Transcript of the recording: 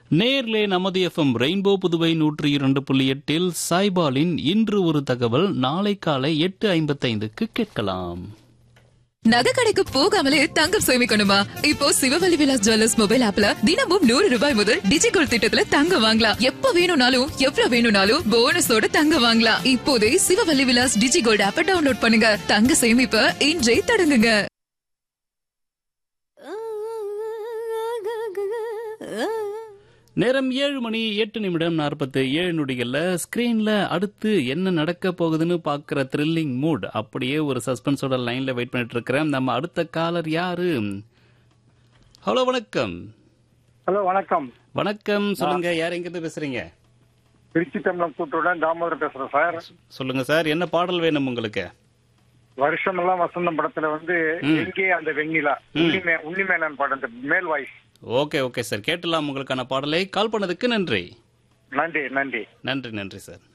நேர்லே நமது FM rainbow Puduvai நூற்றி இரண்டு புள்ளி எட்டில் சாய்பாலின் இன்று ஒரு தகவல் நாளை காலை எட்டு ஐம்பத்தைந்துக்கு கேட்கலாம் நகை கடைக்கு போகாமலே தங்கம் சேமிக்கணுமா இப்போ சிவவலி விலாஸ் ஜுவல்லர்ஸ் மொபைல் ஆப்ல தினமும் நூறு ரூபாய் முதல் டிஜிகோல் திட்டத்துல தங்கம் வாங்கலாம் எப்ப வேணும்னாலும் எவ்வளவு வேணும்னாலும் போனஸோட தங்கம் வாங்கலாம் இப்போதே சிவவல்லி விலாஸ் டிஜிகோல்ட் ஆப்பை டவுன்லோட் பண்ணுங்க தங்க சேமிப்ப இன்றே தொடங்குங்க நேரம் ஏழு மணி எட்டு நிமிடம் நாற்பத்து ஏழு நொடிகள்ல ஸ்கிரீன்ல அடுத்து என்ன நடக்க போகுதுன்னு பாக்குற த்ரில்லிங் மூட் அப்படியே ஒரு சஸ்பென்ஸோட லைன்ல வெயிட் பண்ணிட்டு இருக்கிறேன் நம்ம அடுத்த காலர் யாரு ஹலோ வணக்கம் ஹலோ வணக்கம் வணக்கம் சொல்லுங்க யார் எங்க இருந்து பேசுறீங்க திருச்சி தமிழம் கூட்டுடன் தாமோதர் பேசுறேன் சார் சொல்லுங்க சார் என்ன பாடல் வேணும் உங்களுக்கு வருஷமெல்லாம் வசந்தம் படத்துல வந்து எங்கே அந்த வெண்ணிலா உன்னிமே உன்னிமேனன் படம் இந்த மேல் வாய்ஸ் ஓகே ஓகே சார் கேட்டலாம் உங்களுக்கான பாடலை கால் பண்ணதுக்கு நன்றி நன்றி நன்றி நன்றி நன்றி சார்